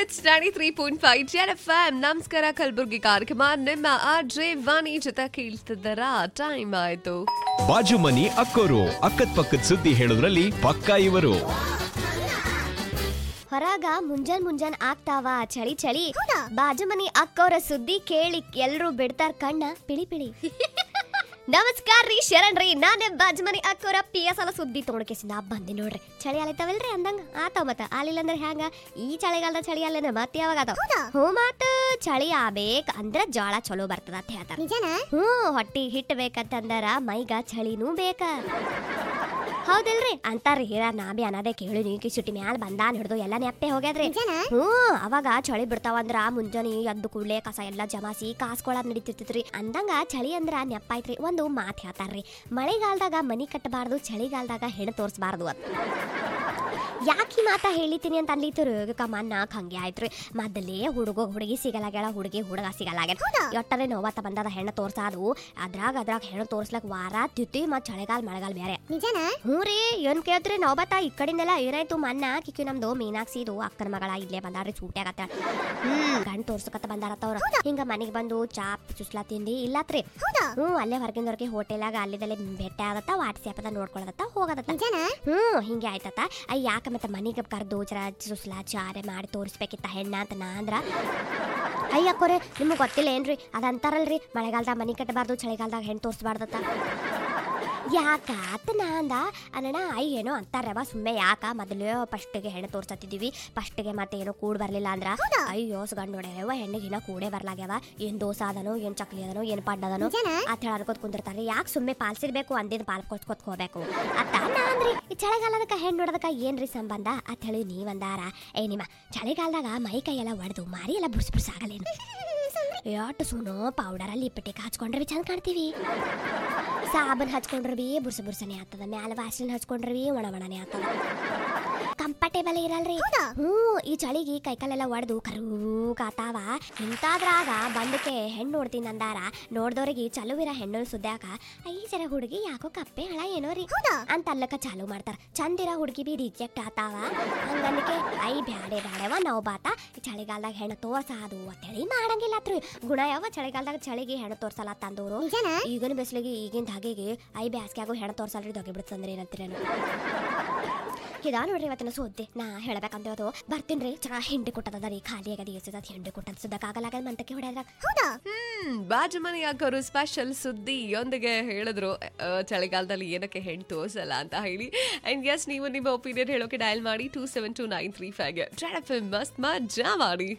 it's ninety three point five Z F M ನಮಸ್ಕಾರ ಕಲಬುರ್ಗಿ ಕಾರ್ಯಕ್ರಮ ನಿಮ್ಮ ಆರ್ಜೆ ವಾಣಿ ಜೊತೆ ಕೇಳ್ತಿದ್ದಾರ ಟೈಮ್ ಆಯ್ತು ಬಾಜು ಮನಿ ಅಕ್ಕೋರು ಅಕ್ಕದ್ ಪಕ್ಕದ ಸುದ್ದಿ ಹೇಳೋದ್ರಲ್ಲಿ ಪಕ್ಕಾ ಇವರು ಹೊರಗ ಮುಂಜಾನ್ ಮುಂಜಾನ್ ಆಗ್ತಾವ ಚಳಿ ಚಳಿ ಬಾಜು ಮನಿ ಅಕ್ಕವ್ರ ಸುದ್ದಿ ಕೇಳಿ ಎಲ್ರು ಬಿಡ್ತಾರ ಕಣ್ಣ ಪಿಳಿ ಪಿಳಿ ನಮಸ್ಕಾರ ರೀ ಶರಣ್ ರೀ ನಾನೇ ಬಾಜು ಮನಿ ಅಕ್ಕವ್ರ ಪಿ ಎಸ್ ಅಲ್ಲ ಸುದ್ದಿ ತೊಗೊಂಡ್ಕೇಸಿಂದ ಬಂದಿ ನೋಡ್ರಿ ಚಳಿ ಆಲೈತವಲ್ರಿ ಅಂದಂಗ ಆತಾವ ಮತ್ತ ಆಲಿಲ್ಲ ಅಂದ್ರೆ ಹ್ಯಾಂಗ ಈ ಚಳಿಗಾಲದ ಚಳಿ ಅಲ್ಲ ಮತ್ತೆ ಯಾವಾಗ ಆತಾವ ಹ್ಞೂ ಮಾತ ಚಳಿ ಆಬೇಕ್ ಅಂದ್ರ ಜೋಳ ಚಲೋ ಬರ್ತದ ಅಂತ ಹೇಳ್ತಾರ ಹ್ಞೂ ಹೊಟ್ಟಿ ಹಿಟ್ ಬೇಕಂತಂದರ ಮೈಗ ಚಳಿನೂ ಬೇಕ ಹೌದಿಲ್ರಿ ಅಂತಾರ್ರಿ ಹೀರ ನಾ ಬಿ ಅನ್ನದೇ ಕೇಳಿ ನೀ ಕಿಸುಟಿ ಮ್ಯಾಲ ಬಂದಾನ್ ಹಿಡ್ದು ಎಲ್ಲ ನೆಪ್ಪೆ ಹೋಗ್ಯಾದ್ರಿ ಹ್ಞೂ ಅವಾಗ ಚಳಿ ಬಿಡ್ತಾವಂದ್ರ ಮುಂಜಾನೆ ಎದ್ದು ಕೂಡ್ಲೆ ಕಸ ಎಲ್ಲ ಜಮಾಸಿ ಕಾಸ್ಕೊಳದ್ ನಡೀತಿರ್ತಿತ್ರಿ ಅಂದಂಗ ಚಳಿ ಅಂದ್ರ ನೆಪ್ಪಾಯ್ತ್ರಿ ಒಂದು ಮಾತು ಹೇಳ್ತಾರ್ರಿ ಮಳೆಗಾಲದಾಗ ಮನಿ ಕಟ್ಟಬಾರ್ದು ಚಳಿಗಾಲದಾಗ ಹೆಣ್ಣು ತೋರಿಸಬಾರ್ದು ಅಂತ ಯಾಕೆ ಈ ಮಾತ ಹೇಳಿತೀನಿ ಅಂತ ಅನ್ಲಿತಿರು ಕಮ್ಮನ್ನಾಕ್ ಹಂಗೆ ಆಯ್ತ್ರಿ ಮೊದಲೇ ಹುಡುಗ ಹುಡುಗಿ ಸಿಗಲಾಗ್ಯಾಳ ಹುಡುಗಿ ಹುಡುಗ ಸಿಗಲಾಗ್ಯಾನ ಒಟ್ಟರೆ ನೋವತ್ತ ಬಂದದ ಹೆಣ್ಣು ತೋರ್ಸಾದು ಅದ್ರಾಗ ಅದ್ರಾಗ ಹೆಣ್ಣು ತೋರ್ಸ್ಲಕ್ ವಾರ ತಿತ್ತಿ ಮತ್ ಚಳಿಗಾಲ ಮಳೆಗಾಲ ಬೇರೆ ಹ್ಞೂ ರೀ ಏನ್ ಕೇಳ್ತ್ರಿ ನೋವತ್ತ ಈ ಕಡೆಯಿಂದೆಲ್ಲ ಏನಾಯ್ತು ಮನ್ನ ಕಿಕ್ಕಿ ನಮ್ದು ಮೀನಾಕ್ಸಿದು ಅಕ್ಕನ ಮಗಳ ಇಲ್ಲೇ ಬಂದಾರ್ರಿ ಸೂಟ್ಯಾಗತ್ತ ಹ್ಮ್ ಗಂಡ್ ತೋರ್ಸಕತ್ತ ಬಂದಾರತ್ತವ್ರ ಹಿಂಗ ಮನೆಗೆ ಬಂದು ಚಾಪ್ ಚುಸ್ಲಾ ತಿಂದಿ ಇಲ್ಲತ್ರಿ ಹ್ಞೂ ಅಲ್ಲೇ ಹೊರಗಿಂದವ್ರಿಗೆ ಹೋಟೆಲಾಗ ಅಲ್ಲಿದಲ್ಲೇ ಭೇಟಿ ಆಗತ್ತ ವಾಟ್ಸ್ಆಪ್ ಅದ ನೋಡ್ಕೊಳದತ್ತ ಹೋಗದತ್ತ ಹ್ಞೂ ಹಿಂಗೆ ಆಯ್ತತ್ತ ಅಯ್ಯ ಯಾಕ ಮತ್ತೆ ಮನೆಗೆ ಕರ್ದು ಜರ ಸುಸ್ಲಾ ಚಾರೆ ಮಾಡಿ ತೋರಿಸ್ಬೇಕಿತ್ತ ಹೆಣ್ಣ ಅಂತ ನಾ ಅಂದ್ರ ಅಯ್ಯಕ್ಕೋರೆ ನಿಮ್ಗೆ ಗೊತ್ತಿಲ್ಲ ಏನ್ರಿ ಅದಂತಾರಲ್ರಿ ಮಳೆಗಾಲದಾಗ ಮನೆ ಕಟ್ಟಬಾರ್ದು ಚಳಿಗಾಲದಾಗ ಹೆಣ್ಣು ತೋರಿಸ್ಬಾರ್ದತ್ತ ಯಾಕ ಅಂತ ನಾ ಅಂದ ಅನ್ನಣ ಐ ಏನೋ ಅಂತಾರವ ಸುಮ್ಮನೆ ಯಾಕ ಮೊದಲು ಫಸ್ಟಿಗೆ ಹೆಣ್ಣು ತೋರ್ಸತ್ತಿದೀವಿ ಫಸ್ಟಿಗೆ ಮತ್ತೆ ಏನೋ ಕೂಡ್ ಬರ್ಲಿಲ್ಲ ಅಂದ್ರ ಅಯ್ಯೋ ಗಂಡು ನೋಡ್ಯಾವ ಹೆಣ್ಣಿಗೆ ಇನ್ನ ಕೂಡೇ ಬರ್ಲಾಗ್ಯಾವ ಏನ್ ದೋಸ ಅದನೋ ಏನ್ ಚಕ್ಲಿ ಅದನೋ ಏನ್ ಪಡ್ಡ ಅದನೋ ಅಂತ ಹೇಳಿ ಅನ್ಕೋತ್ ಕುಂದಿರ್ತಾರೆ ಯಾಕೆ ಸುಮ್ಮನೆ ಪಾಲ್ಸಿರ್ಬೇಕು ಅಂದಿದ್ ಪಾಲ್ ಕೊಚ್ಕೊತ್ ಹೋಗ್ಬೇಕು ಅತ್ತ ನಾ ಅಂದ್ರಿ ಈ ಚಳಿಗಾಲದಕ್ಕ ಹೆಣ್ಣು ನೋಡೋದಕ್ಕ ಏನ್ರಿ ಸಂಬಂಧ ಅಂತ ಹೇಳಿ ನೀವಂದಾರ ಏ ನಿಮ್ಮ ಚಳಿಗಾಲದಾಗ ಮೈ ಕೈ ಎಲ್ಲ ಒಡೆದು ಮಾರಿ ಎಲ್ಲ ಬುಡ್ಸ್ ಬುಡ್ಸ್ ಆಗಲೇನು ಯಾಟು ಸುನೋ ಪೌಡರ್ ಅಲ್ಲಿ ಇಪ್ಪಟ್ಟಿಗೆ ಹಚ್ಕೊಂಡ್ರೆ ಚಂದ ಕಾಣ್ತೀವಿ ಸಾಬನ್ ಹಚ್ಕೊಂಡ್ರೆ ಬಿ ಬುರ್ಸ ಬುರ್ಸನೆ ಆಗ್ತದ ಮ್ಯಾಲ ವಾಸಲಿನ ಹಚ್ಕೊಂಡ್ರೆ ಬಿ ಒಣ ಒಣನೆ ಆಗ್ತದ ಕಂಫರ್ಟೇಬಲ್ ಇರಲ್ರಿ ಹ್ಞೂ ಈ ಚಳಿಗೆ ಕೈಕಾಲೆಲ್ಲ ಒಡೆದು ಕರೂಕಾತಾವ ಇಂತಾದ್ರಾಗ ಬಂದಕ್ಕೆ ಹೆಣ್ಣು ನೋಡ್ತೀನಿ ಅಂದಾರ ನೋಡ್ದವ್ರಿಗೆ ಚಲುವಿರ ಹೆಣ್ಣು ಸುದ್ದ್ಯಾಕ ಐ ಜರ ಹುಡುಗಿ ಯಾಕೋ ಕಪ್ಪೆ ಹಳ ಏನೋ ರೀ ಅಂತ ಅಲ್ಲಕ ಚಾಲು ಮಾಡ್ತಾರ ಚಂದಿರ ಹುಡುಗಿ ಬಿ ರಿಜೆಕ್ಟ್ ಆತಾವ ಹಂಗನ್ಕೆ ಐ ಬ್ಯಾಡೆ ಬ್ಯಾಡೆವ ನಾವು ಬಾತ ಈ ಚಳಿಗಾಲದಾಗ ಹೆಣ್ಣು ತೋರ್ಸಾದು ಅಂತೇಳಿ ಮಾಡಂಗಿಲ್ಲ ಅತ್ರಿ ಗುಣ ಯಾವ ಚಳಿಗಾಲದಾಗ ಚಳಿಗೆ ಹೆಣ್ಣು ತೋರ್ಸಲ್ಲ ತಂದವರು ಈಗಿನ ಬಿಸಿಲಿಗೆ ಈಗಿನ ಧಾಗೆಗೆ ಐ ಬ್ಯಾಸ್ಗ್ಯಾಗು ಹೆಣ್ಣು ತೋರ್ಸಲ್ರಿ ದೊಗೆ ಬಿಡ್ತಂದ್ರೆ ಏನಂತೀರೇನು ಇದಾ ನೋಡ್ರಿ ಇವತ್ತಿನ ಸುದ್ದಿ ನಾ ಹೇಳ್ಬೇಕಂತ ಅದು ಬರ್ತೀನಿ ಚಾ ಹಿಂಡಿ ಕೊಟ್ಟದ ರೀ ಖಾಲಿ ಆಗದ ಎಸದ ಹಿಂಡಿ ಕೊಟ್ಟದ ಸುದ್ದಕ್ಕಾಗಲಾಗದ ಮಂತಕ್ಕೆ ಹೊಡೆದ್ರ ಹೌದಾ ಹ್ಮ್ ಬಾಜು ಮನಿ ಹಾಕೋರು ಸ್ಪೆಷಲ್ ಸುದ್ದಿಯೊಂದಿಗೆ ಹೇಳಿದ್ರು ಆ, ಚಳಿಗಾಲದಲ್ಲಿ ಏನಕ್ಕೆ ಹೆಣ್ಣು ತೋರ್ಸಲ್ಲ ಅಂತ ಹೇಳಿ ಅಂಡ್ ಎಸ್ ನೀವು ನಿಮ್ಮ ಒಪಿನಿಯನ್ ಹೇಳೋಕೆ ಡಯಲ್ ಮಾಡಿ two seven two nine three ಫೈವ್ಗೆ ಮಸ್ತ್ ಮಜಾ ಮಾಡಿ